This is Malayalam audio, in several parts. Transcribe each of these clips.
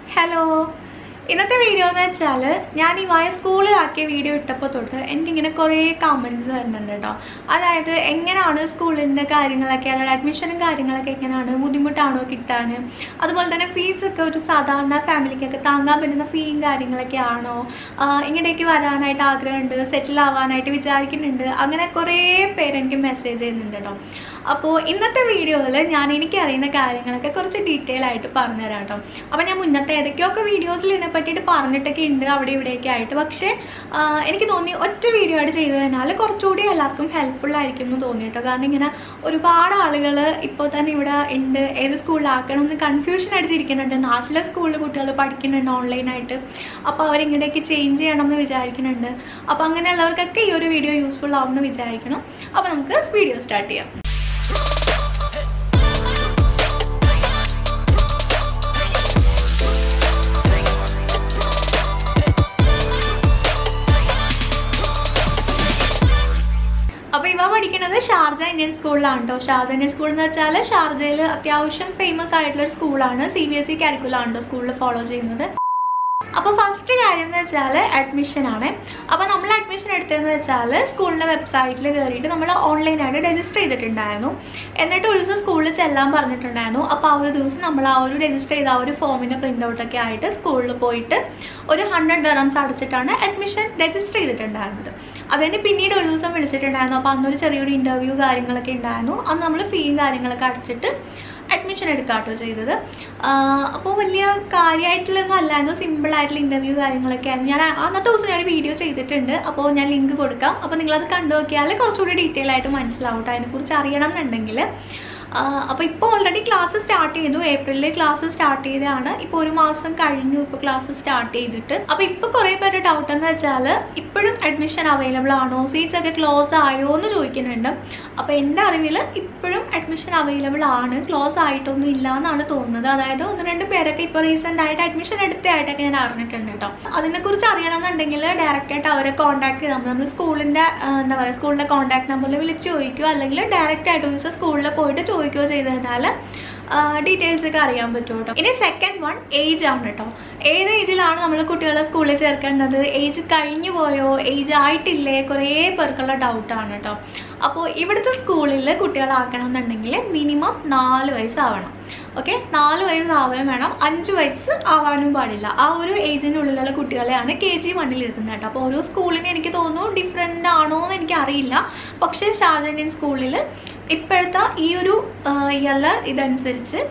ഹലോ ഇന്നത്തെ വീഡിയോ എന്ന് വെച്ചാൽ ഞാൻ ഈ വായ സ്കൂളിലാക്കിയ വീഡിയോ ഇട്ടപ്പോൾ തൊട്ട് എനിക്കിങ്ങനെ കുറേ കമൻസ് വരുന്നുണ്ട് കേട്ടോ അതായത് എങ്ങനെയാണ് സ്കൂളിൻ്റെ കാര്യങ്ങളൊക്കെ അതായത് അഡ്മിഷനും കാര്യങ്ങളൊക്കെ എങ്ങനെയാണ് ബുദ്ധിമുട്ടാണോ കിട്ടാൻ അതുപോലെ തന്നെ ഫീസൊക്കെ ഒരു സാധാരണ ഫാമിലിക്കൊക്കെ താങ്ങാൻ പറ്റുന്ന ഫീയും കാര്യങ്ങളൊക്കെ ആണോ ആഹ് ഇങ്ങോട്ടേക്ക് വരാനായിട്ട് ആഗ്രഹമുണ്ട് സെറ്റിൽ ആവാനായിട്ട് വിചാരിക്കുന്നുണ്ട് അങ്ങനെ കുറേ പേര് എനിക്ക് മെസ്സേജ് ചെയ്യുന്നുണ്ട് കേട്ടോ അപ്പോൾ ഇന്നത്തെ വീഡിയോയിൽ ഞാൻ എനിക്കറിയുന്ന കാര്യങ്ങളൊക്കെ കുറച്ച് ഡീറ്റെയിൽ ആയിട്ട് പറഞ്ഞുതരാം കേട്ടോ അപ്പോൾ ഞാൻ മുന്നത്തെ ഏതൊക്കെയൊക്കെ വീഡിയോസിൽ ഇതിനെ പറ്റിയിട്ട് പറഞ്ഞിട്ടൊക്കെ ഉണ്ട് അവിടെ ഇവിടെയൊക്കെ ആയിട്ട് പക്ഷേ ആഹ് എനിക്ക് തോന്നി ഒറ്റ വീഡിയോ ആയിട്ട് ചെയ്തു കഴിഞ്ഞാൽ കുറച്ചുകൂടി എല്ലാവർക്കും ഹെൽപ്ഫുൾ ആയിരിക്കും എന്ന് തോന്നി കേട്ടോ കാരണം ഇങ്ങനെ ഒരുപാട് ആളുകൾ ഇപ്പോൾ തന്നെ ഇവിടെ ഉണ്ട് ഏത് സ്കൂളിലാക്കണം എന്ന് കൺഫ്യൂഷൻ അടിച്ചിരിക്കുന്നുണ്ട് നാട്ടിലെ സ്കൂളിൽ കുട്ടികൾ പഠിക്കുന്നുണ്ട് ഓൺലൈനായിട്ട് അപ്പോൾ അവരിങ്ങനെയൊക്കെ ചേഞ്ച് ചെയ്യണം എന്ന് വിചാരിക്കുന്നുണ്ട് അപ്പോൾ അങ്ങനെയുള്ളവർക്കൊക്കെ ഈ ഒരു വീഡിയോ യൂസ്ഫുൾ ആവുമെന്ന് വിചാരിക്കണം അപ്പോൾ നമുക്ക് വീഡിയോ സ്റ്റാർട്ട് ചെയ്യാം അപ്പോൾ ഇവ പഠിക്കുന്നത് ഷാർജ ഇന്ത്യൻ സ്കൂളിലാണ് കേട്ടോ ഷാർജ ഇന്ത്യൻ സ്കൂൾ എന്ന് വെച്ചാൽ ഷാർജയിൽ അത്യാവശ്യം ഫേമസ് ആയിട്ടുള്ള ഒരു സ്കൂളാണ് സി ബി എസ് ഇ കരിക്കുലാണ് കേട്ടോ സ്കൂളിൽ ഫോളോ ചെയ്യുന്നത് അപ്പോൾ ഫസ്റ്റ് കാര്യം എന്ന് വെച്ചാൽ അഡ്മിഷൻ ആണ് അപ്പോൾ നമ്മൾ അഡ്മിഷൻ എടുത്തതെന്ന് വെച്ചാൽ സ്കൂളിൻ്റെ വെബ്സൈറ്റിൽ കയറിയിട്ട് നമ്മൾ ഓൺലൈനായിട്ട് രജിസ്റ്റർ ചെയ്തിട്ടുണ്ടായിരുന്നു എന്നിട്ട് ഒരു ദിവസം സ്കൂളിൽ ചെല്ലാൻ പറഞ്ഞിട്ടുണ്ടായിരുന്നു അപ്പോൾ ആ ഒരു ദിവസം നമ്മൾ ആ ഒരു രജിസ്റ്റർ ചെയ്ത ആ ഒരു ഫോമിൻ്റെ പ്രിൻ്റ് ഔട്ടൊക്കെ ആയിട്ട് സ്കൂളിൽ പോയിട്ട് ഒരു ഹൺഡ്രഡ് ദറംസ് അടച്ചിട്ടാണ് അഡ്മിഷൻ രജിസ്റ്റർ ചെയ്തിട്ടുണ്ടായിരുന്നത് അതിന് പിന്നീട് ഒരു ദിവസം വിളിച്ചിട്ടുണ്ടായിരുന്നു അപ്പോൾ അന്നൊരു ചെറിയൊരു ഇൻ്റർവ്യൂ കാര്യങ്ങളൊക്കെ ഉണ്ടായിരുന്നു അന്ന് നമ്മൾ ഫീയും കാര്യങ്ങളൊക്കെ അടച്ചിട്ട് അഡ്മിഷൻ എടുക്കാട്ടോ ചെയ്തത് അപ്പോൾ വലിയ കാര്യമായിട്ടുള്ളതൊന്നും അല്ലായിരുന്നു സിമ്പിൾ ആയിട്ടുള്ള ഇൻ്റർവ്യൂ കാര്യങ്ങളൊക്കെ ആയിരുന്നു ഞാൻ അന്നത്തെ ദിവസം ഞാൻ ഒരു വീഡിയോ ചെയ്തിട്ടുണ്ട് അപ്പോൾ ഞാൻ ലിങ്ക് കൊടുക്കാം അപ്പോൾ നിങ്ങളത് കണ്ടു നോക്കിയാൽ കുറച്ചുകൂടി ഡീറ്റെയിൽ ആയിട്ട് മനസ്സിലാവും കേട്ടോ അതിനെക്കുറിച്ച് അറിയണം എന്നുണ്ടെങ്കിൽ അപ്പോൾ ഇപ്പോൾ ഓൾറെഡി ക്ലാസ് സ്റ്റാർട്ട് ചെയ്തു ഏപ്രിലിൽ ക്ലാസ് സ്റ്റാർട്ട് ചെയ്തതാണ് ഇപ്പോൾ ഒരു മാസം കഴിഞ്ഞു ഇപ്പോൾ ക്ലാസ് സ്റ്റാർട്ട് ചെയ്തിട്ട് അപ്പോൾ ഇപ്പോൾ കുറേ പേരുടെ ഡൗട്ട് എന്ന് വെച്ചാൽ ഇപ്പോഴും അഡ്മിഷൻ അവൈലബിൾ ആണോ സീറ്റ്സ് ഒക്കെ ക്ലോസ് ആയോ എന്ന് ചോദിക്കുന്നുണ്ട് അപ്പോൾ എൻ്റെ അറിവിൽ ഇപ്പോഴും അഡ്മിഷൻ അവൈലബിൾ ആണ് ക്ലോസ് ആയിട്ടൊന്നും ഇല്ല എന്നാണ് തോന്നുന്നത് അതായത് ഒന്ന് രണ്ട് പേരൊക്കെ ഇപ്പോൾ റീസെൻ്റ് ആയിട്ട് അഡ്മിഷൻ എടുത്തതായിട്ടൊക്കെ ഞാൻ അറിഞ്ഞിട്ടുണ്ട് കേട്ടോ അതിനെക്കുറിച്ച് അറിയണമെന്നുണ്ടെങ്കിൽ ഡയറക്റ്റ് ആയിട്ട് അവരെ കോൺടാക്ട് ചെയ്താൽ മതി നമ്മൾ സ്കൂളിൻ്റെ എന്താ പറയുക സ്കൂളിൻ്റെ കോൺടാക്ട് നമ്പറിൽ വിളിച്ച് ചോദിക്കുകയോ അല്ലെങ്കിൽ ഡയറക്റ്റ് ആയിട്ട് ഒരു ദിവസം സ്കൂളിൽ പോയിട്ട് ചോദിക്കുകയോ ചെയ്ത് കഴിഞ്ഞാൽ ഡീറ്റെയിൽസ് ഒക്കെ അറിയാൻ പറ്റും കേട്ടോ ഇനി സെക്കൻഡ് വൺ ഏജ് ആണ് കേട്ടോ ഏത് ഏജിലാണ് നമ്മൾ കുട്ടികളെ സ്കൂളിൽ ചേർക്കേണ്ടത് ഏജ് കഴിഞ്ഞു പോയോ ഏജ് ആയിട്ടില്ലേ കുറേ പേർക്കുള്ള ഡൗട്ടാണ് കേട്ടോ അപ്പോൾ ഇവിടുത്തെ സ്കൂളിൽ കുട്ടികളാക്കണം എന്നുണ്ടെങ്കിൽ മിനിമം നാല് വയസ്സാവണം ഓക്കെ നാല് വയസ്സാവുകയും വേണം അഞ്ച് വയസ്സ് ആവാനും പാടില്ല ആ ഒരു ഏജിൻ്റെ ഉള്ളിലുള്ള കുട്ടികളെയാണ് കെ ജി വണ്ണിൽ ഇരുത്തുന്നത് കേട്ടോ അപ്പോൾ ഓരോ സ്കൂളിന് എനിക്ക് തോന്നുന്നു ഡിഫറെൻ്റ് ആണോ എന്ന് എനിക്ക് അറിയില്ല പക്ഷേ ഷാജ ഇന്ത്യൻ സ്കൂളിൽ ഇപ്പോഴത്തെ ഈ ഒരു ഇയറിൽ ഇതനുസരിച്ച്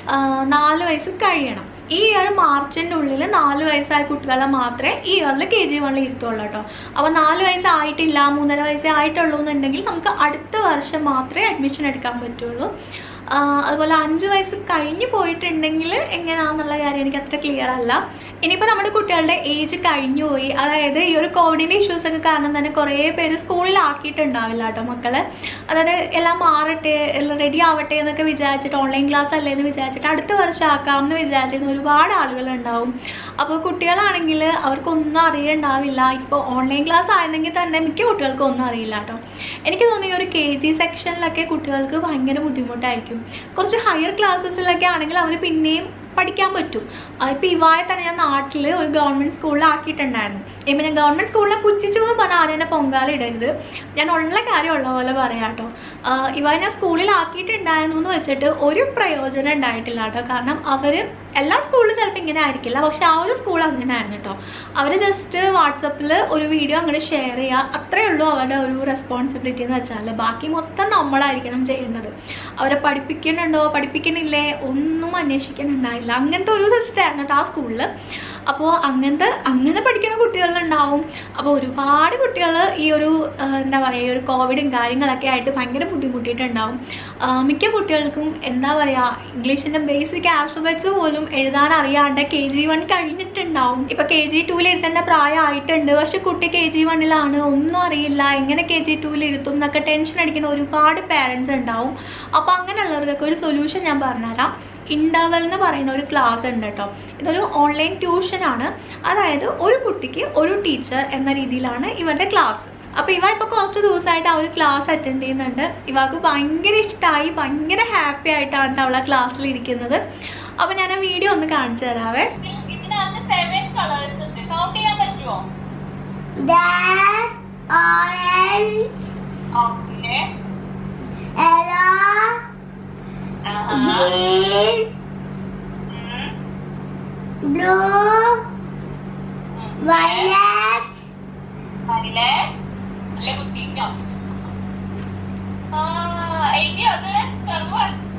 നാല് വയസ്സ് കഴിയണം ഈ ഇയർ മാർച്ചിൻ്റെ ഉള്ളിൽ നാല് വയസ്സായ കുട്ടികളെ മാത്രമേ ഈ ഇയറിൽ കെ ജി വണ്ണിൽ ഇരുത്തുള്ളൂ കേട്ടോ അപ്പോൾ നാല് വയസ്സായിട്ടില്ല മൂന്നര വയസ്സേ ആയിട്ടുള്ളൂ എന്നുണ്ടെങ്കിൽ നമുക്ക് അടുത്ത വർഷം മാത്രമേ അഡ്മിഷൻ എടുക്കാൻ പറ്റുള്ളൂ അതുപോലെ അഞ്ച് വയസ്സ് കഴിഞ്ഞ് പോയിട്ടുണ്ടെങ്കിൽ എങ്ങനെയാണെന്നുള്ള കാര്യം എനിക്ക് അത്ര ക്ലിയർ അല്ല ഇനിയിപ്പോൾ നമ്മുടെ കുട്ടികളുടെ ഏജ് കഴിഞ്ഞു പോയി അതായത് ഈ ഒരു കോവിഡിൻ്റെ ഇഷ്യൂസ് ഒക്കെ കാരണം തന്നെ കുറേ പേര് സ്കൂളിലാക്കിയിട്ടുണ്ടാവില്ല കേട്ടോ മക്കളെ അതായത് എല്ലാം മാറട്ടെ എല്ലാം റെഡി ആവട്ടെ എന്നൊക്കെ വിചാരിച്ചിട്ട് ഓൺലൈൻ ക്ലാസ് അല്ലേ എന്ന് വിചാരിച്ചിട്ട് അടുത്ത വർഷം ആക്കാം എന്ന് വിചാരിച്ചിരുന്ന ഒരുപാട് ആളുകളുണ്ടാവും അപ്പോൾ കുട്ടികളാണെങ്കിൽ അവർക്കൊന്നും അറിയണ്ടാവില്ല ഇപ്പോൾ ഓൺലൈൻ ക്ലാസ് ആയിരുന്നെങ്കിൽ തന്നെ മിക്ക കുട്ടികൾക്കും ഒന്നും അറിയില്ല കേട്ടോ എനിക്ക് തോന്നുന്നു ഈ ഒരു കെ ജി സെക്ഷനിലൊക്കെ കുട്ടികൾക്ക് ഭയങ്കര ബുദ്ധിമുട്ടായിരിക്കും കുറച്ച് ഹയർ ക്ലാസ്സസിലൊക്കെ ആണെങ്കിൽ അവർ പിന്നെയും പഠിക്കാൻ പറ്റും ഇപ്പോൾ ഇവായ തന്നെ ഞാൻ നാട്ടിൽ ഒരു ഗവൺമെൻറ് സ്കൂളിൽ ആക്കിയിട്ടുണ്ടായിരുന്നു ഇപ്പം ഞാൻ ഗവൺമെൻറ് സ്കൂളിലെ പുച്ഛിച്ചു എന്ന് പറഞ്ഞാൽ ആദ്യം തന്നെ പൊങ്കാല ഇടരുത് ഞാൻ ഉള്ള കാര്യമുള്ള പോലെ പറയാം കേട്ടോ ഇവായ ഞാൻ സ്കൂളിൽ ആക്കിയിട്ടുണ്ടായിരുന്നു എന്ന് വെച്ചിട്ട് ഒരു പ്രയോജനം ഉണ്ടായിട്ടില്ല കേട്ടോ കാരണം അവർ എല്ലാ സ്കൂളിലും ചിലപ്പോൾ ഇങ്ങനെ ആയിരിക്കില്ല പക്ഷെ ആ ഒരു സ്കൂൾ അങ്ങനെ ആയിരുന്നു കേട്ടോ അവർ ജസ്റ്റ് വാട്സപ്പിൽ ഒരു വീഡിയോ അങ്ങനെ ഷെയർ ചെയ്യുക അത്രയേ ഉള്ളൂ അവരുടെ ഒരു റെസ്പോൺസിബിലിറ്റി എന്ന് വെച്ചാൽ ബാക്കി മൊത്തം നമ്മളായിരിക്കണം ചെയ്യേണ്ടത് അവരെ പഠിപ്പിക്കുന്നുണ്ടോ പഠിപ്പിക്കണില്ലേ ഒന്നും അന്വേഷിക്കുന്നുണ്ടായില്ല അങ്ങനത്തെ ഒരു സിസ്റ്റം ആയിരുന്നു കേട്ടോ ആ സ്കൂളിൽ അപ്പോൾ അങ്ങനത്തെ അങ്ങനെ പഠിക്കുന്ന കുട്ടികളുണ്ടാവും അപ്പോൾ ഒരുപാട് കുട്ടികൾ ഈ ഒരു എന്താ പറയുക ഈ ഒരു കോവിഡും കാര്യങ്ങളൊക്കെ ആയിട്ട് ഭയങ്കര ബുദ്ധിമുട്ടിയിട്ടുണ്ടാവും മിക്ക കുട്ടികൾക്കും എന്താ പറയുക ഇംഗ്ലീഷിൻ്റെ ബേസിക് ആൽഫബറ്റ്സ് പോലും എഴുതാൻ അറിയാണ്ട് കെ ജി വൺ കഴിഞ്ഞിട്ടുണ്ടാവും ഇപ്പോൾ കെ ജി ടൂവിൽ ഇരുത്തേണ്ട പ്രായമായിട്ടുണ്ട് പക്ഷെ കുട്ടി കെ ജി വണ്ണിലാണ് ഒന്നും അറിയില്ല എങ്ങനെ കെ ജി ടൂവിൽ ഇരുത്തും എന്നൊക്കെ ടെൻഷൻ അടിക്കുന്ന ഒരുപാട് പേരൻസ് ഉണ്ടാവും അപ്പോൾ അങ്ങനെയുള്ളവർക്കൊക്കെ ഒരു സൊല്യൂഷൻ ഞാൻ പറഞ്ഞുതരാം ഇൻ്റർവൽ എന്ന് പറയുന്ന ഒരു ക്ലാസ് ഉണ്ട് കേട്ടോ ഇതൊരു ഓൺലൈൻ ട്യൂഷനാണ് അതായത് ഒരു കുട്ടിക്ക് ഒരു ടീച്ചർ എന്ന രീതിയിലാണ് ഇവരുടെ ക്ലാസ് അപ്പോൾ ഇവ ഇപ്പോൾ കുറച്ച് ദിവസമായിട്ട് ആ ഒരു ക്ലാസ് അറ്റൻഡ് ചെയ്യുന്നുണ്ട് ഇവൾക്ക് ഭയങ്കര ഇഷ്ടമായി ഭയങ്കര ഹാപ്പി ആയിട്ടാണ് അവൾ ആ ക്ലാസ്സിൽ ഇരിക്കുന്നത് അപ്പോൾ ഞാൻ ആ വീഡിയോ ഒന്ന് കാണിച്ചു തരാവേ ഇതിനകത്ത് സെവൻ കളേഴ്സ് ഉണ്ട് കൗണ്ട് ചെയ്യാൻ പറ്റുമോ That orange, okay yellow, green, blue, violet, അതിലെ അല്ലെ കുത്തിക്കോ ആ എഴുതിയോ അത് കർമ്മ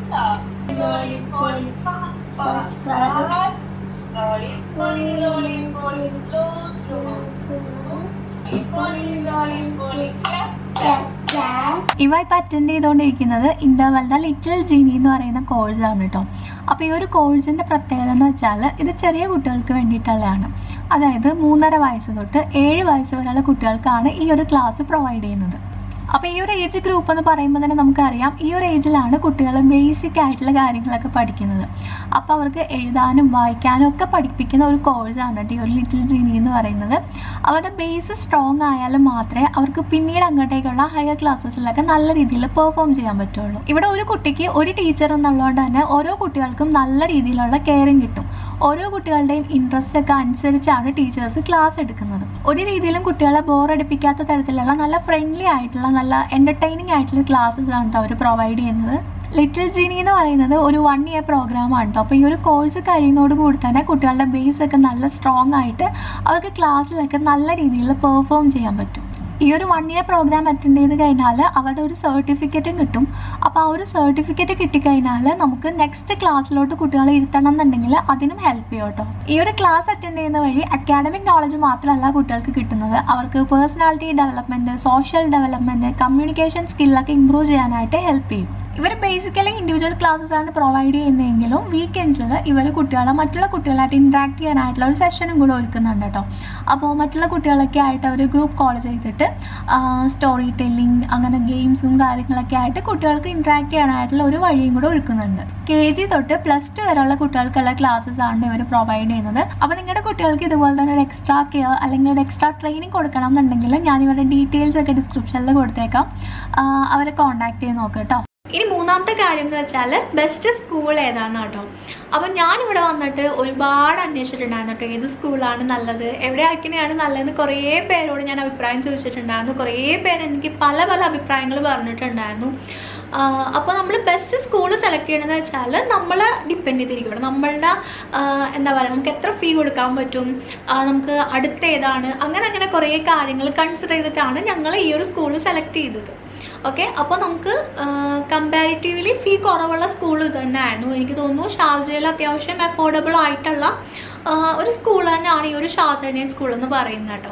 cat, ഇവ ഇപ്പം അറ്റൻഡ് ചെയ്തുകൊണ്ടിരിക്കുന്നത് ഇൻ്റർവെലിൻ്റെ ലിറ്റിൽ ജീനി എന്ന് പറയുന്ന കോഴ്സാണ് കേട്ടോ അപ്പോൾ ഈ ഒരു കോഴ്സിൻ്റെ പ്രത്യേകത എന്ന് വെച്ചാൽ ഇത് ചെറിയ കുട്ടികൾക്ക് വേണ്ടിയിട്ടുള്ളതാണ് അതായത് മൂന്നര വയസ്സ് തൊട്ട് ഏഴ് വയസ്സ് വരെയുള്ള കുട്ടികൾക്കാണ് ഈ ഒരു ക്ലാസ് പ്രൊവൈഡ് ചെയ്യുന്നത് അപ്പോൾ ഈ ഒരു ഏജ് ഗ്രൂപ്പ് എന്ന് പറയുമ്പോൾ തന്നെ നമുക്കറിയാം ഈ ഒരു ഏജിലാണ് കുട്ടികൾ ബേസിക് ആയിട്ടുള്ള കാര്യങ്ങളൊക്കെ പഠിക്കുന്നത് അപ്പോൾ അവർക്ക് എഴുതാനും വായിക്കാനും ഒക്കെ പഠിപ്പിക്കുന്ന ഒരു കോഴ്സാണ് കേട്ടോ ഈ ഒരു ലിറ്റിൽ ജീനി എന്ന് പറയുന്നത് അവരുടെ ബേസ് സ്ട്രോങ് ആയാലും മാത്രമേ അവർക്ക് പിന്നീട് അങ്ങോട്ടേക്കുള്ള ഹയർ ക്ലാസ്സസിലൊക്കെ നല്ല രീതിയിൽ പെർഫോം ചെയ്യാൻ പറ്റുള്ളൂ ഇവിടെ ഒരു കുട്ടിക്ക് ഒരു ടീച്ചർ എന്നുള്ളതുകൊണ്ട് തന്നെ ഓരോ കുട്ടികൾക്കും നല്ല രീതിയിലുള്ള കെയറിങ് കിട്ടും ഓരോ കുട്ടികളുടെയും ഇൻട്രസ്റ്റ് ഒക്കെ അനുസരിച്ചാണ് ടീച്ചേഴ്സ് ക്ലാസ് എടുക്കുന്നത് ഒരു രീതിയിലും കുട്ടികളെ ബോറടിപ്പിക്കാത്ത തരത്തിലുള്ള നല്ല ഫ്രണ്ട്ലി ആയിട്ടുള്ള നല്ല എൻ്റർടൈനിങ് ആയിട്ടുള്ള ക്ലാസ്സസ് ആണ് കേട്ടോ അവർ പ്രൊവൈഡ് ചെയ്യുന്നത് ലിറ്റിൽ ജീനി എന്ന് പറയുന്നത് ഒരു വൺ ഇയർ പ്രോഗ്രാമാണ് കേട്ടോ അപ്പോൾ ഈ ഒരു കോഴ്സ് കഴിയുന്നതോട് കൂടി തന്നെ കുട്ടികളുടെ ബേസ് ഒക്കെ നല്ല സ്ട്രോങ് ആയിട്ട് അവർക്ക് ക്ലാസ്സിലൊക്കെ നല്ല രീതിയിൽ പെർഫോം ചെയ്യാൻ പറ്റും ഈ ഒരു വൺ ഇയർ പ്രോഗ്രാം അറ്റൻഡ് ചെയ്ത് കഴിഞ്ഞാൽ അവരുടെ ഒരു സർട്ടിഫിക്കറ്റും കിട്ടും അപ്പോൾ ആ ഒരു സർട്ടിഫിക്കറ്റ് കിട്ടിക്കഴിഞ്ഞാൽ നമുക്ക് നെക്സ്റ്റ് ക്ലാസ്സിലോട്ട് കുട്ടികളെ ഇരുത്തണം എന്നുണ്ടെങ്കിൽ അതിനും ഹെൽപ്പ് ചെയ്യും കേട്ടോ ഈ ഒരു ക്ലാസ് അറ്റൻഡ് ചെയ്യുന്ന വഴി അക്കാഡമിക് നോളജ് മാത്രമല്ല കുട്ടികൾക്ക് കിട്ടുന്നത് അവർക്ക് personality development social development communication സ്കില്ലൊക്കെ ഇമ്പ്രൂവ് ചെയ്യാനായിട്ട് ഹെൽപ്പ് ചെയ്യും ഇവർ ബേസിക്കലി ഇൻഡിവിജ്വൽ ക്ലാസ്സസ് ആണ് പ്രൊവൈഡ് ചെയ്യുന്നതെങ്കിലും വീക്കെൻഡ്സിൽ ഇവർ കുട്ടികളെ മറ്റുള്ള കുട്ടികളായിട്ട് ഇൻട്രാക്ട് ചെയ്യാനായിട്ടുള്ള ഒരു സെഷനും കൂടെ ഒരുക്കുന്നുണ്ട് കേട്ടോ അപ്പോൾ മറ്റുള്ള കുട്ടികളൊക്കെ ആയിട്ട് അവർ ഗ്രൂപ്പ് കോൾ ചെയ്തിട്ട് സ്റ്റോറി ടെല്ലിംഗ് അങ്ങനെ ഗെയിംസും കാര്യങ്ങളൊക്കെ ആയിട്ട് കുട്ടികൾക്ക് ഇൻട്രാക്ട് ചെയ്യാനായിട്ടുള്ള ഒരു വഴിയും കൂടെ ഒരുക്കുന്നുണ്ട് കെ ജി തൊട്ട് പ്ലസ് ടു വരെയുള്ള കുട്ടികൾക്കുള്ള ക്ലാസ്സസ് ആണ് ഇവർ പ്രൊവൈഡ് ചെയ്യുന്നത് അപ്പോൾ നിങ്ങളുടെ കുട്ടികൾക്ക് ഇതുപോലെ തന്നെ ഒരു എക്സ്ട്രാ കെയർ അല്ലെങ്കിൽ ഒരു എക്സ്ട്രാ ട്രെയിനിങ് കൊടുക്കണം എന്നുണ്ടെങ്കിൽ ഞാൻ ഇവരുടെ ഡീറ്റെയിൽസ് ഒക്കെ ഡിസ്ക്രിപ്ഷനിൽ കൊടുത്തേക്കാം ആ, അവരെ കോൺടാക്ട് ചെയ്ത് നോക്കാം കേട്ടോ ഇനി മൂന്നാമത്തെ കാര്യം എന്ന് വെച്ചാൽ ബെസ്റ്റ് സ്കൂൾ ഏതാണ് കേട്ടോ അപ്പം ഞാനിവിടെ വന്നിട്ട് ഒരുപാട് അന്വേഷിച്ചിട്ടുണ്ടായിരുന്നു കേട്ടോ ഏത് സ്കൂളാണ് നല്ലത് എവിടെ ആക്കിനെയാണ് നല്ലതെന്ന് കുറേ പേരോട് ഞാൻ അഭിപ്രായം ചോദിച്ചിട്ടുണ്ടായിരുന്നു കുറേ പേര് എനിക്ക് പല പല അഭിപ്രായങ്ങൾ പറഞ്ഞിട്ടുണ്ടായിരുന്നു അപ്പോൾ നമ്മൾ ബെസ്റ്റ് സ്കൂൾ സെലക്ട് ചെയ്യണമെന്ന് വെച്ചാൽ നമ്മളെ ഡിപ്പെൻഡ് ചെയ്തിരിക്കണം നമ്മളുടെ ആ, എന്താ പറയുക നമുക്ക് എത്ര ഫീ കൊടുക്കാൻ പറ്റും ആ, നമുക്ക് അടുത്ത ഏതാണ് അങ്ങനെ അങ്ങനെ കുറേ കാര്യങ്ങൾ കൺസിഡർ ചെയ്തിട്ടാണ് ഞങ്ങൾ ഈ ഒരു സ്കൂൾ സെലക്ട് ചെയ്തത് ഓക്കെ അപ്പോൾ നമുക്ക് കമ്പാരിറ്റീവ്ലി ഫീ കുറവുള്ള സ്കൂൾ ഇത് തന്നെയായിരുന്നു എനിക്ക് തോന്നുന്നു ഷാർജയിൽ അത്യാവശ്യം അഫോർഡബിൾ ആയിട്ടുള്ള ആ, ഒരു സ്കൂൾ തന്നെയാണ് ഈ ഒരു ഷാർജനിയൻ സ്കൂൾ എന്ന് പറയുന്നത് കേട്ടോ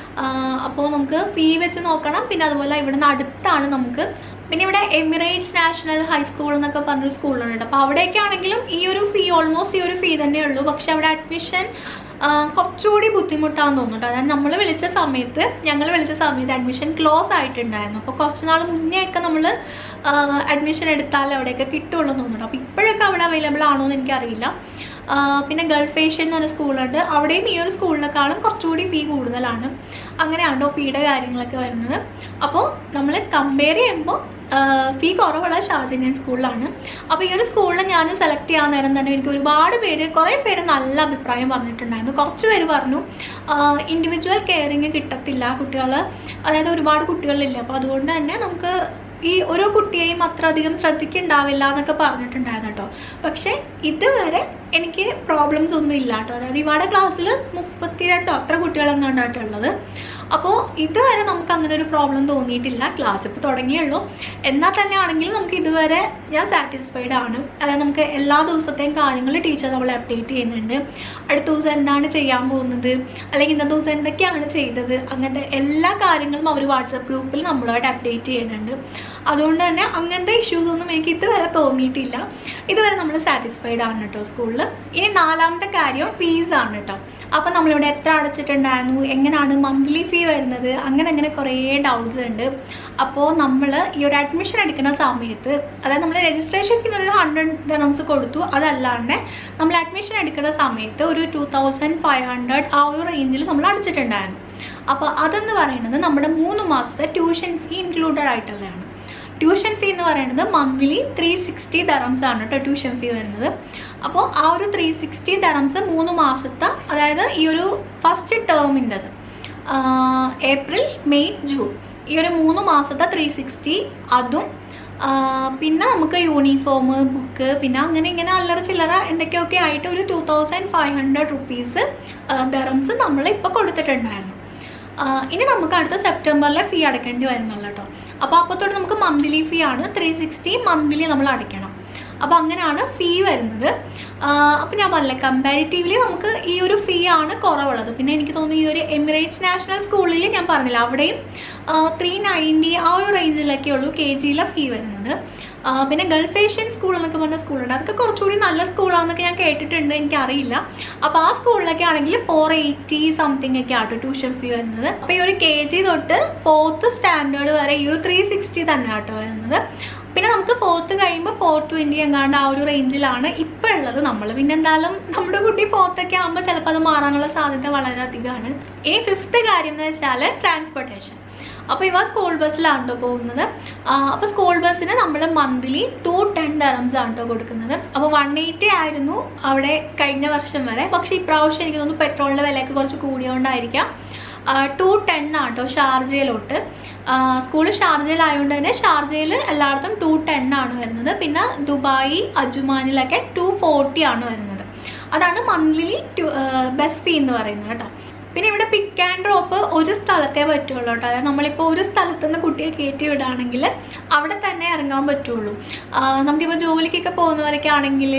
അപ്പോൾ നമുക്ക് ഫീ വെച്ച് നോക്കണം പിന്നെ അതുപോലെ ഇവിടുന്ന് അടുത്താണ് നമുക്ക് പിന്നെ ഇവിടെ എമിറേറ്റ്സ് നാഷണൽ ഹൈസ്കൂൾ എന്നൊക്കെ പറഞ്ഞൊരു സ്കൂളുണ്ട് അപ്പോൾ അവിടെയൊക്കെ ആണെങ്കിലും ഈ ഒരു ഫീ ഓൾമോസ്റ്റ് ഈ ഒരു ഫീ തന്നെയേ ഉള്ളൂ പക്ഷെ അവിടെ അഡ്മിഷൻ കുറച്ചുകൂടി ബുദ്ധിമുട്ടാന്ന് തോന്നുന്നുണ്ട് അതായത് നമ്മൾ വിളിച്ച സമയത്ത് ഞങ്ങൾ വിളിച്ച സമയത്ത് അഡ്മിഷൻ ക്ലോസ് ആയിട്ടുണ്ടായിരുന്നു അപ്പോൾ കുറച്ച് നാൾ മുന്നേ ഒക്കെ നമ്മൾ അഡ്മിഷൻ എടുത്താൽ അവിടെയൊക്കെ കിട്ടുള്ളൂ എന്ന് തോന്നുന്നുണ്ട് അപ്പോൾ ഇപ്പോഴൊക്കെ അവിടെ അവൈലബിൾ ആണോ എന്ന് എനിക്കറിയില്ല ആ, പിന്നെ ഗൾഫ് ഏഷ്യൻ എന്ന് പറഞ്ഞ സ്കൂളുണ്ട് അവിടെയും ഈ ഒരു സ്കൂളിനെക്കാളും കുറച്ചുകൂടി ഫീ കൂടുതലാണ് അങ്ങനെയാണോ ഫീയുടെ കാര്യങ്ങളൊക്കെ വരുന്നത് അപ്പോൾ നമ്മൾ കമ്പയർ ചെയ്യുമ്പോൾ ഫീ കുറവുള്ള ഷാർജന്യൻ സ്കൂളിലാണ് അപ്പോൾ ഈ ഒരു സ്കൂളിൽ ഞാൻ സെലക്ട് ചെയ്യാൻ നേരം തന്നെ എനിക്ക് ഒരുപാട് പേര് കുറേ പേര് നല്ല അഭിപ്രായം പറഞ്ഞിട്ടുണ്ടായിരുന്നു കുറച്ച് പേര് പറഞ്ഞു ഇൻഡിവിജ്വൽ കെയറിങ് കിട്ടത്തില്ല കുട്ടികൾ അതായത് ഒരുപാട് കുട്ടികളില്ല അപ്പോൾ അതുകൊണ്ട് തന്നെ നമുക്ക് ഈ ഓരോ കുട്ടിയെയും അത്ര അധികം ശ്രദ്ധിക്കുന്നുണ്ടാവില്ല എന്നൊക്കെ പറഞ്ഞിട്ടുണ്ടായിരുന്നു കേട്ടോ പക്ഷേ ഇതുവരെ എനിക്ക് പ്രോബ്ലംസ് ഒന്നും ഇല്ല കേട്ടോ അതായത് ഇവയുടെ ക്ലാസ്സിൽ മുപ്പത്തിരണ്ടോ അത്ര കുട്ടികളെങ്ങാണ്ടായിട്ടുള്ളത് അപ്പോൾ ഇതുവരെ നമുക്ക് അങ്ങനെ ഒരു പ്രോബ്ലം തോന്നിയിട്ടില്ല ക്ലാസ് ഇപ്പോൾ തുടങ്ങിയുള്ളൂ എന്നാൽ തന്നെ ആണെങ്കിലും നമുക്ക് ഇതുവരെ ഞാൻ സാറ്റിസ്ഫൈഡ് ആണ് അതായത് നമുക്ക് എല്ലാ ദിവസത്തെയും കാര്യങ്ങൾ ടീച്ചർ നമ്മളെ അപ്ഡേറ്റ് ചെയ്യുന്നുണ്ട് അടുത്ത ദിവസം എന്താണ് ചെയ്യാൻ പോകുന്നത് അല്ലെങ്കിൽ ഇന്നത്തെ ദിവസം എന്തൊക്കെയാണ് ചെയ്തത് അങ്ങനത്തെ എല്ലാ കാര്യങ്ങളും അവർ വാട്സപ്പ് ഗ്രൂപ്പിൽ നമ്മളായിട്ട് അപ്ഡേറ്റ് ചെയ്യുന്നുണ്ട് അതുകൊണ്ട് തന്നെ അങ്ങനത്തെ ഇഷ്യൂസ് ഒന്നും എനിക്ക് ഇതുവരെ തോന്നിയിട്ടില്ല ഇതുവരെ നമ്മൾ സാറ്റിസ്ഫൈഡ് ആണ് കേട്ടോ സ്കൂളിൽ ഇനി നാലാമത്തെ കാര്യം ഫീസാണ് കേട്ടോ അപ്പം നമ്മളിവിടെ എത്ര അടച്ചിട്ടുണ്ടായിരുന്നു എങ്ങനെയാണ് മന്ത്ലി ഫീ വരുന്നത് അങ്ങനെ അങ്ങനെ കുറേ ഡൗട്ട്സ് ഉണ്ട് അപ്പോൾ നമ്മൾ ഈ ഒരു അഡ്മിഷൻ എടുക്കുന്ന സമയത്ത് അതായത് നമ്മൾ രജിസ്ട്രേഷൻ ഫീ ഒരു ഹൺഡ്രഡ് ദറംസ് കൊടുത്തു അതല്ലാണ്ട് നമ്മൾ അഡ്മിഷൻ എടുക്കുന്ന സമയത്ത് ഒരു ടു തൗസൻഡ് ഫൈവ് ഹൺഡ്രഡ് ആ ഒരു റേഞ്ചിൽ നമ്മൾ അടച്ചിട്ടുണ്ടായിരുന്നു അപ്പോൾ അതെന്ന് പറയുന്നത് നമ്മുടെ മൂന്ന് മാസത്തെ ട്യൂഷൻ ഫീ ഇൻക്ലൂഡഡ് ആയിട്ടുള്ളതാണ് ട്യൂഷൻ ഫീ എന്ന് പറയുന്നത് മന്ത്ലി ത്രീ സിക്സ്റ്റി ദറംസ് ആണ് കേട്ടോ ട്യൂഷൻ ഫീ വരുന്നത് അപ്പോൾ ആ ഒരു ത്രീ സിക്സ്റ്റി ദറംസ് മൂന്ന് മാസത്തെ അതായത് ഈ ഒരു ഫസ്റ്റ് ടേമിൻ്റെത് ഏപ്രിൽ മെയ് ജൂൺ ഈ ഒരു മൂന്ന് മാസത്തെ ത്രീ സിക്സ്റ്റി അതും ആ, പിന്നെ നമുക്ക് യൂണിഫോം ബുക്ക് പിന്നെ അങ്ങനെ ഇങ്ങനെ അല്ലറ ചില്ലറ എന്തൊക്കെയൊക്കെ ആയിട്ട് ഒരു two thousand five hundred rupees dirhams നമ്മൾ ഇപ്പോൾ കൊടുത്തിട്ടുണ്ടായിരുന്നു ആ, ഇനി നമുക്ക് അടുത്ത സെപ്റ്റംബറിലെ ഫീ അടയ്ക്കേണ്ടി വരുന്നുള്ളൂ കേട്ടോ അപ്പോൾ അപ്പോൾ തൊട്ട് നമുക്ക് മന്ത്ലി ഫീ ആണ് ത്രീ സിക്സ്റ്റി മന്ത്ലി നമ്മൾ അടയ്ക്കണം അപ്പോൾ അങ്ങനെയാണ് ഫീ വരുന്നത് അപ്പോൾ ഞാൻ പറഞ്ഞില്ല കമ്പാരിറ്റീവ്ലി നമുക്ക് ഈ ഒരു ഫീ ആണ് കുറവുള്ളത് പിന്നെ എനിക്ക് തോന്നുന്നു ഈ ഒരു എമിറേറ്റ്സ് നാഷണൽ സ്കൂളിൽ ഞാൻ പറഞ്ഞില്ല അവിടെയും ത്രീ നയൻറ്റി ആ ഒരു റേഞ്ചിലൊക്കെ ഉള്ളൂ കെ ജിയിലെ ഫീ വരുന്നത് ആ, പിന്നെ ഗൾഫ് ഏഷ്യൻ സ്കൂൾ എന്നൊക്കെ പറഞ്ഞ സ്കൂളുണ്ട് അതൊക്കെ കുറച്ചുകൂടി നല്ല സ്കൂളാണെന്നൊക്കെ ഞാൻ കേട്ടിട്ടുണ്ട് എനിക്കറിയില്ല അപ്പോൾ ആ സ്കൂളിലൊക്കെ ആണെങ്കിൽ ഫോർ എയ്റ്റി സംതിങ് ഒക്കെ ആട്ടോ ട്യൂഷൻ ഫീ വരുന്നത് അപ്പോൾ ഈ ഒരു കെ ജി തൊട്ട് ഫോർത്ത് സ്റ്റാൻഡേർഡ് വരെ ഈ ഒരു ത്രീ സിക്സ്റ്റി തന്നെ ആട്ടോ വരുന്നത് പിന്നെ നമുക്ക് ഫോർത്ത് കഴിയുമ്പോൾ ഫോർ ട്വൻറ്റി എങ്ങാണ്ട് ആ ഒരു റേഞ്ചിലാണ് ഇപ്പോൾ ഉള്ളത് നമ്മൾ പിന്നെ എന്തായാലും നമ്മുടെ കുട്ടി ഫോർത്തൊക്കെ ആകുമ്പോൾ ചിലപ്പോൾ അത് മാറാനുള്ള സാധ്യത വളരെ അധികമാണ് ഇനി ഫിഫ്ത്ത് കാര്യം എന്ന് വെച്ചാൽ ട്രാൻസ്പോർട്ടേഷൻ അപ്പോൾ ഇവ സ്കൂൾ ബസ്സിലാണ് കേട്ടോ പോകുന്നത് അപ്പോൾ സ്കൂൾ ബസ്സിന് നമ്മൾ മന്ത്ലി ടു ടെൻ ഡറംസ് ആണ് കേട്ടോ കൊടുക്കുന്നത് അപ്പോൾ വൺ എയ്റ്റി ആയിരുന്നു അവിടെ കഴിഞ്ഞ വർഷം വരെ പക്ഷേ ഇപ്രാവശ്യം എനിക്ക് തോന്നുന്നു പെട്രോളിൻ്റെ വിലയൊക്കെ കുറച്ച് കൂടിയോണ്ടായിരിക്കാം ടു ടെൻ ആണ് കേട്ടോ ഷാർജയിലോട്ട് സ്കൂൾ ഷാർജയിലായതുകൊണ്ട് തന്നെ ഷാർജയിൽ എല്ലായിടത്തും ടു ടെൻ ആണ് വരുന്നത് പിന്നെ ദുബായ് അജുമാനിലൊക്കെ ടു ഫോർട്ടി ആണ് വരുന്നത് അതാണ് മന്ത്ലി ബസ് ഫീ എന്ന് പറയുന്നത് കേട്ടോ പിന്നെ ഇവിടെ പിക്ക് ആൻഡ് ഡ്രോപ്പ് ഒരു സ്ഥലത്തേ പറ്റുള്ളൂ കേട്ടോ അതായത് നമ്മളിപ്പോൾ ഒരു സ്ഥലത്ത് നിന്ന് കുട്ടിയെ കയറ്റി വിടുകയാണെങ്കിൽ അവിടെ തന്നെ ഇറങ്ങാൻ പറ്റുള്ളൂ ആ, നമുക്കിപ്പോൾ ജോലിക്കൊക്കെ പോകുന്നവരൊക്കെ ആണെങ്കിൽ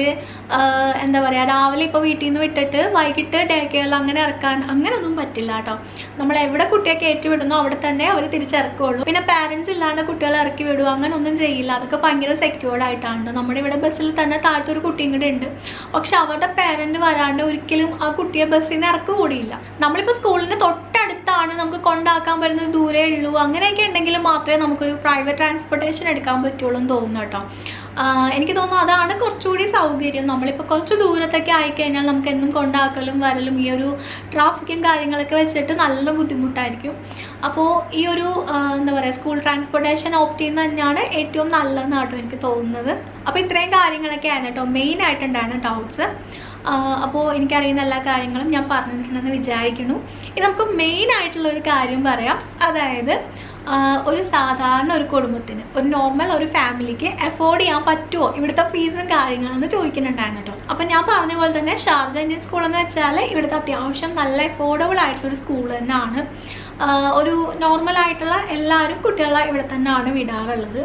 എന്താ പറയുക രാവിലെ ഇപ്പോൾ വീട്ടിൽ നിന്ന് വിട്ടിട്ട് വൈകിട്ട് ഡേ കെയറിൽ അങ്ങനെ ഇറക്കാൻ അങ്ങനെയൊന്നും പറ്റില്ല കേട്ടോ നമ്മൾ എവിടെ കുട്ടിയെ കയറ്റി വിടുന്നോ അവിടെ തന്നെ അവർ തിരിച്ചിറക്കുള്ളൂ പിന്നെ പാരൻസ് ഇല്ലാണ്ട് കുട്ടികളെ ഇറക്കി വിടുക അങ്ങനെ ഒന്നും ചെയ്യില്ല അതൊക്കെ ഭയങ്കര സെക്യൂർഡ് ആയിട്ടാണ് നമ്മുടെ ഇവിടെ ബസ്സിൽ തന്നെ താഴത്തെ ഒരു കുട്ടിയും കൂടെ ഉണ്ട് പക്ഷെ അവരുടെ പാരന്റ് വരാണ്ട് ഒരിക്കലും ആ കുട്ടിയെ ബസ്സിൽ നിന്ന് ഇറക്കുക കൂടിയില്ല നമ്മളിപ്പോൾ സ്കൂളിന് തൊട്ടടുത്താണ് നമുക്ക് കൊണ്ടാക്കാൻ പറ്റുന്ന ദൂരേ ഉള്ളൂ അങ്ങനെയൊക്കെ ഉണ്ടെങ്കിൽ മാത്രമേ നമുക്കൊരു പ്രൈവറ്റ് ട്രാൻസ്പോർട്ടേഷൻ എടുക്കാൻ പറ്റുള്ളൂ എന്ന് തോന്നുന്നു കേട്ടോ ആഹ് എനിക്ക് തോന്നുന്നു അതാണ് കുറച്ചുകൂടി സൗകര്യം നമ്മളിപ്പോൾ കുറച്ച് ദൂരത്തൊക്കെ ആയിക്കഴിഞ്ഞാൽ നമുക്ക് എന്നും കൊണ്ടാക്കലും വരലും ഈ ഒരു ട്രാഫിക്കും കാര്യങ്ങളൊക്കെ വെച്ചിട്ട് നല്ല ബുദ്ധിമുട്ടായിരിക്കും അപ്പോൾ ഈ ഒരു ആഹ് എന്താ പറയുക സ്കൂൾ ട്രാൻസ്പോർട്ടേഷൻ ഓപ്റ്റ് ചെയ്യുന്നത് തന്നെയാണ് ഏറ്റവും നല്ലതെന്നാട്ടോ എനിക്ക് തോന്നുന്നത് അപ്പോൾ ഇത്രയും കാര്യങ്ങളൊക്കെ ആണ് കേട്ടോ മെയിൻ ആയിട്ടുണ്ടായിരുന്ന ഡൗട്ട്സ് അപ്പോൾ എനിക്കറിയുന്ന എല്ലാ കാര്യങ്ങളും ഞാൻ പറഞ്ഞിട്ടുണ്ടെന്ന് വിചാരിക്കുന്നു ഇനി നമുക്ക് മെയിൻ ആയിട്ടുള്ള ഒരു കാര്യം പറയാം അതായത് ആഹ് ഒരു സാധാരണ ഒരു കുടുംബത്തിന് ഒരു നോർമൽ ഒരു ഫാമിലിക്ക് അഫോർഡ് ചെയ്യാൻ പറ്റുമോ ഇവിടുത്തെ ഫീസും കാര്യങ്ങളെന്ന് ചോദിക്കുന്നുണ്ടായിരുന്നു കേട്ടോ അപ്പം ഞാൻ പറഞ്ഞ പോലെ തന്നെ ഷാർജ ഇന്ത്യൻ സ്കൂൾ എന്ന് വെച്ചാൽ ഇവിടുത്തെ അത്യാവശ്യം നല്ല അഫോർഡബിൾ ആയിട്ടുള്ള ഒരു സ്കൂൾ തന്നെയാണ് ആഹ് ഒരു നോർമൽ ആയിട്ടുള്ള എല്ലാവരും കുട്ടികളെ ഇവിടെ തന്നെയാണ് വിടാറുള്ളത്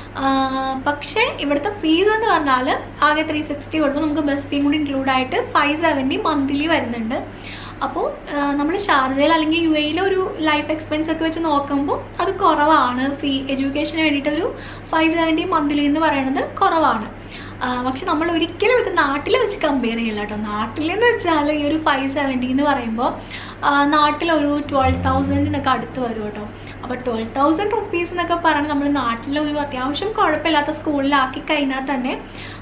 ആഹ് പക്ഷേ ഇവിടുത്തെ ഫീസ് എന്ന് പറഞ്ഞാൽ ആകെ ത്രീ സിക്സ്റ്റി ഉള്ളൂ നമുക്ക് ബസ് ഫീ കൂടി ഇൻക്ലൂഡ് ആയിട്ട് ഫൈവ് സെവൻറ്റി മന്ത്ലി വരുന്നുണ്ട് അപ്പോൾ നമ്മൾ ഷാർജയിൽ അല്ലെങ്കിൽ യു എയിൽ ഒരു ലൈഫ് എക്സ്പെൻസ് ഒക്കെ വെച്ച് നോക്കുമ്പോൾ അത് കുറവാണ് ഫീ എഡ്യൂക്കേഷന് വേണ്ടിയിട്ട് ഒരു ഫൈവ് സെവൻറ്റി മന്ത്ലി എന്ന് പറയുന്നത് കുറവാണ് ആ, പക്ഷെ നമ്മൾ ഒരിക്കലും ഇത് നാട്ടിൽ വെച്ച് കമ്പയർ ചെയ്യില്ല കേട്ടോ നാട്ടിലെന്ന് വെച്ചാൽ ഈ ഒരു ഫൈവ് സെവൻറ്റി എന്ന് പറയുമ്പോൾ നാട്ടിലൊരു ട്വൽവ് തൗസൻഡിനൊക്കെ അടുത്ത് വരും കേട്ടോ അപ്പോൾ ട്വൽവ് തൗസൻഡ് റുപ്പീസ് എന്നൊക്കെ പറഞ്ഞ് നമ്മൾ നാട്ടിലെ ഒരു അത്യാവശ്യം കുഴപ്പമില്ലാത്ത സ്കൂളിലാക്കി കഴിഞ്ഞാൽ തന്നെ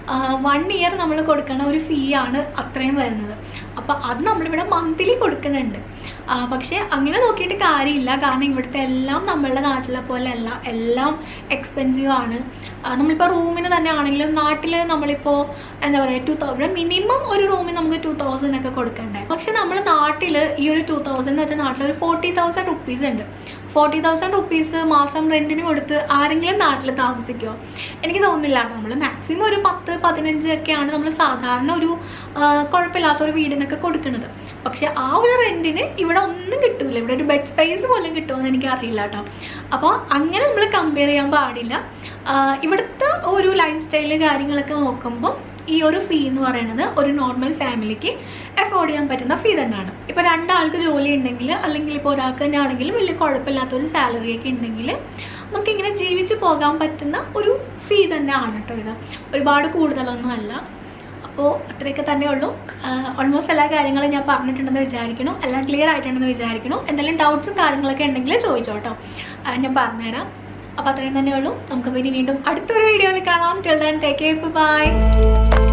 വൺ ഇയർ നമ്മൾ കൊടുക്കുന്ന ഒരു ഫീ ആണ് അത്രയും വരുന്നത് അപ്പോൾ അത് നമ്മളിവിടെ മന്ത്ലി കൊടുക്കുന്നുണ്ട് ആ, പക്ഷേ അങ്ങനെ നോക്കിയിട്ട് കാര്യമില്ല കാരണം ഇവിടുത്തെ എല്ലാം നമ്മളുടെ നാട്ടിലെ പോലെ അല്ല എല്ലാം എക്സ്പെൻസീവ് ആണ് ആ, നമ്മളിപ്പോൾ റൂമിന് തന്നെ ആണെങ്കിലും നാട്ടിൽ നമ്മളിപ്പോൾ എന്താ പറയുക ടു തൗസൻഡ് മിനിമം ഒരു റൂമിന് നമുക്ക് ടു തൗസൻഡ് ഒക്കെ കൊടുക്കണ്ടേ പക്ഷെ നമ്മൾ നാട്ടിൽ ഈ ഒരു ടു തൗസൻഡ് എന്ന് വെച്ചാൽ നാട്ടിൽ ഒരു ഫോർട്ടി തൗസൻഡ് റുപ്പീസ് ഉണ്ട് ഫോർട്ടി തൗസൻഡ് റുപ്പീസ് മാസം റെൻറ്റിന് കൊടുത്ത് ആരെങ്കിലും നാട്ടിൽ താമസിക്കുമോ എനിക്ക് തോന്നുന്നില്ല നമ്മൾ മാക്സിമം ഒരു പത്ത് പതിനഞ്ച് ഒക്കെയാണ് നമ്മൾ സാധാരണ ഒരു ആ, കുഴപ്പമില്ലാത്ത ഒരു വീടിനൊക്കെ കൊടുക്കുന്നത് പക്ഷെ ആ ഒരു റെൻറ്റിന് ഇവിടെ ഒന്നും കിട്ടൂല ഇവിടെ ഒരു ബെഡ് സ്പേസ് പോലും കിട്ടുമെന്ന് എനിക്ക് അറിയില്ല കേട്ടോ അപ്പോൾ അങ്ങനെ നമ്മൾ കമ്പയർ ചെയ്യാൻ പാടില്ല ആ, ഇവിടുത്തെ ഒരു ലൈഫ് സ്റ്റൈല് കാര്യങ്ങളൊക്കെ നോക്കുമ്പോൾ ഈ ഒരു ഫീ എന്ന് പറയുന്നത് ഒരു നോർമൽ ഫാമിലിക്ക് അഫോർഡ് ചെയ്യാൻ പറ്റുന്ന ഫീ തന്നെയാണ് ഇപ്പോൾ രണ്ടാൾക്ക് ജോലി ഉണ്ടെങ്കിൽ അല്ലെങ്കിൽ ഇപ്പോൾ ഒരാൾക്ക് തന്നെ ആണെങ്കിലും വലിയ കുഴപ്പമില്ലാത്ത ഒരു സാലറി ഒക്കെ ഉണ്ടെങ്കിൽ നമുക്ക് ഇങ്ങനെ ജീവിച്ച് പോകാൻ പറ്റുന്ന ഒരു ഫീ തന്നെയാണ് കേട്ടോ ഇത് ഒരുപാട് കൂടുതലൊന്നും അല്ല അപ്പോൾ അത്രയൊക്കെ തന്നെ ഉള്ളൂ ഓൾമോസ്റ്റ് എല്ലാ കാര്യങ്ങളും ഞാൻ പറഞ്ഞിട്ടുണ്ടെന്ന് വിചാരിക്കുന്നു എല്ലാം ക്ലിയർ ആയിട്ടുണ്ടെന്ന് വിചാരിക്കുന്നു എന്തെങ്കിലും ഡൗട്ട്സും കാര്യങ്ങളൊക്കെ ഉണ്ടെങ്കിൽ ചോദിച്ചോ കേട്ടോ ആ, ഞാൻ പറഞ്ഞുതരാം അപ്പോൾ അത്രയും തന്നെ ഉള്ളൂ നമുക്ക് ഇനി വീണ്ടും അടുത്തൊരു വീഡിയോയിൽ കാണാം ടിൽ ദാൻ ടേക്ക് ബൈ